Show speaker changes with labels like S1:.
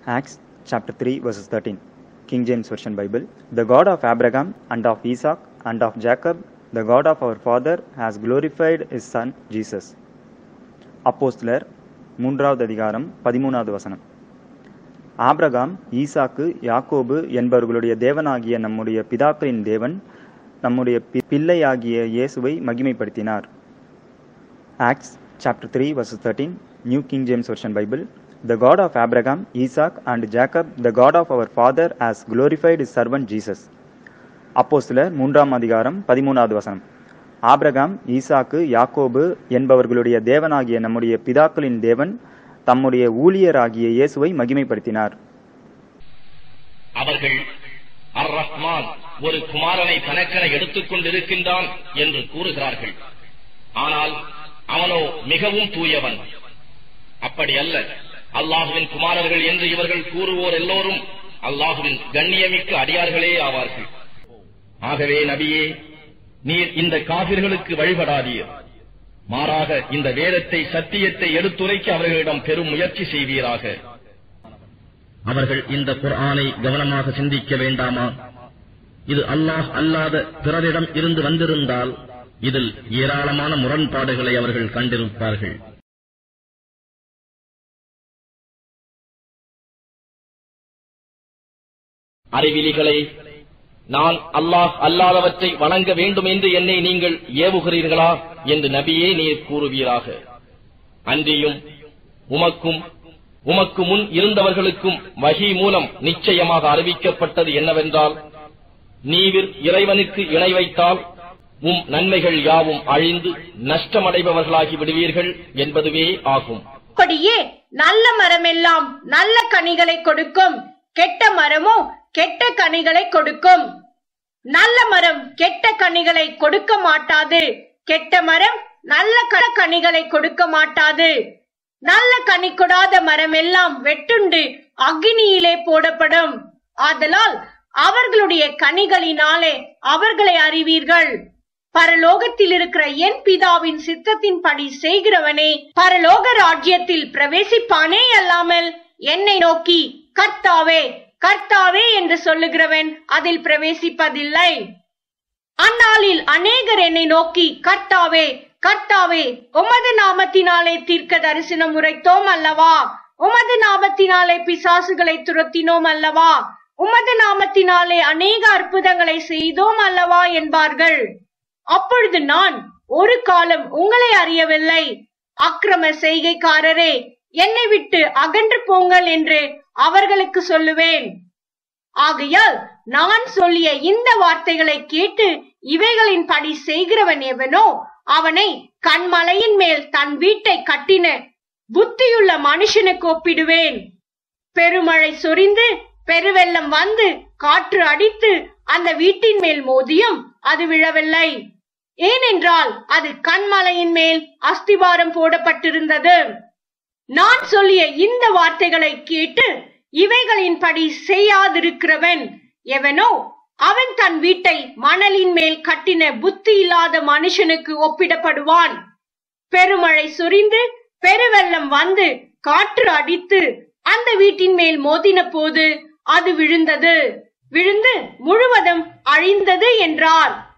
S1: Acts chapter 3, verses 13. King James Version Bible. The God of Abraham and of Isaac and of Jacob, the God of our father, has glorified his son Jesus. அப்போஸ்தலர் மூன்றாவது அதிகாரம் பதிமூணாவது வசனம் Abraham ஈசாக்கு யாக்கோபு என்பவர்களுடைய தேவனாகிய நம்முடைய பிதாக்களின் தேவன் நம்முடைய பி- பிள்ளையாகிய இயேசுவை மகிமைப்படுத்தினார் Acts chapter three verses thirteen New King James Version Bible the God of Abraham Isaac and Jacob the God of our father has glorified his servant Jesus அப்போஸ்தலர் மூன்றாம் அதிகாரம் பதிமூணாவது வசனம் ஆபிரகாம் ஈசாக்கு யாக்கோபு என்பவர்களுடைய தேவனாகிய நம்முடைய பிதாக்களின் தேவன் தம்முடைய ஊழியராகிய இயேசுவை மகிமைப்படுத்தினார்
S2: அவர்கள் அர் ரஹ்மான் ஒரு குமாரனை தனக்கென எடுத்துக் கொண்டிருக்கின்றான் என்று கூறுகிறார்கள் ஆனால் அவனோ மிகவும் தூயவன் அப்படி அல்ல அல்லாஹுவின் குமாரர்கள் என்று இவர்கள் கூறுவோர் எல்லோரும் அல்லாஹுவின் கண்ணியமிக்க அடியார்களே ஆவார்கள் ஆகவே நபியே நீர் இந்த காபிர்களுக்கு வழிபடாதீர் மாறாக இந்த வேதத்தை சத்தியத்தை எடுத்துரைக்க அவர்களிடம் பெரும் முயற்சி செய்வீராக அவர்கள் இந்த குர்ஆனை கவனமாக சிந்திக்க வேண்டாமா இது அல்லாஹ் அல்லாத பிறரிடம் இருந்து வந்திருந்தால் இதில் ஏராளமான முரண்பாடுகளை அவர்கள் கண்டிருப்பார்கள் அறிவிலிகளை நான் அல்லாஹ் அல்லாதவற்றை வணங்க வேண்டும் என்று என்னை நீங்கள் ஏவுகிறீர்களா என்று நபியே நீர் கூறுவீராக அன்றியும் உமக்கும் உமக்கு முன் இருந்தவர்களுக்கும் வகி மூலம் நிச்சயமாக அறிவிக்கப்பட்டது என்னவென்றால் நீவிர் இறைவனுக்கு இணை வைத்தால் உம் நன்மைகள் யாவும் அழிந்து நஷ்டமடைபவர்களாகி விடுவீர்கள் என்பதுவே ஆகும்
S3: அப்படியே நல்ல மரமெல்லாம் நல்ல கனிகளை கொடுக்கும் கெட்ட மரமோ கெட்ட கனிகளை கொடுக்கும் நல்ல மரம் கெட்ட கனிகளை கொடுக்க மாட்டாது கெட்ட மரம் நல்ல க- கனிகளை கொடுக்க மாட்டாது நல்ல கனி கொடாத மரம் எல்லாம் வெட்டுண்டு அக்னியிலே போடப்படும் ஆதலால் அவர்களுடைய கனிகளினாலே அவர்களை அறிவீர்கள் பரலோகத்தில் இருக்கிற என் பிதாவின் சித்தத்தின்படி செய்கிறவனே பரலோக ராஜ்யத்தில் பிரவேசிப்பானே அல்லாமல் என்னை நோக்கி கர்த்தாவே கர்த்தாவே என்று சொல்லுகிறவன் அதில் பிரவேசிப்பதில்லை அந்நாளில் அநேகர் என்னை நோக்கி கர்த்தாவே கர்த்தாவே உமது நாமத்தினாலே தீர்க்க தரிசனம் உரைத்தோம் அல்லவா உமது நாமத்தினாலே பிசாசுகளை துரத்தினோம் அல்லவா உமது நாமத்தினாலே அநேக அற்புதங்களை செய்தோம் அல்லவா என்பார்கள் அப்பொழுது நான் ஒரு காலம் உங்களை அறியவில்லை அக்கிரம செய்கைக்காரரே என்னை விட்டு அகன்று போங்கள் என்று அவர்களுக்கு சொல்லுவேன் ஆகையால் நான் சொல்லிய இந்த வார்த்தைகளை கேட்டு இவைகளின் படி செய்கிறவன் எவனோ அவனை கண்மலையின் மேல் தன் வீட்டை கட்டின புத்தியுள்ள மனுஷனுக்கு ஒப்பிடுவேன் பெருமழை சொரிந்து பெருவெள்ளம் வந்து காற்று அடித்து அந்த வீட்டின் மேல் மோதியும் அது விழவில்லை ஏனென்றால் அது கண்மலையின் மேல் அஸ்திவாரம் போடப்பட்டிருந்தது நான் சொல்லிய இந்த வார்த்தைகளை கேட்டு இவைகளின்படி செய்யாதிருக்கிறவன் எவனோ அவன் தன் வீட்டை மணலின் மேல் கட்டின புத்தி இல்லாத மனுஷனுக்கு ஒப்பிடப்படுவான் பெருமழை சொரிந்து பெருவெள்ளம் வந்து காற்று அடித்து அந்த வீட்டின் மேல் மோதின போது அது விழுந்தது விழுந்து முழுவதும் அழிந்தது என்றார்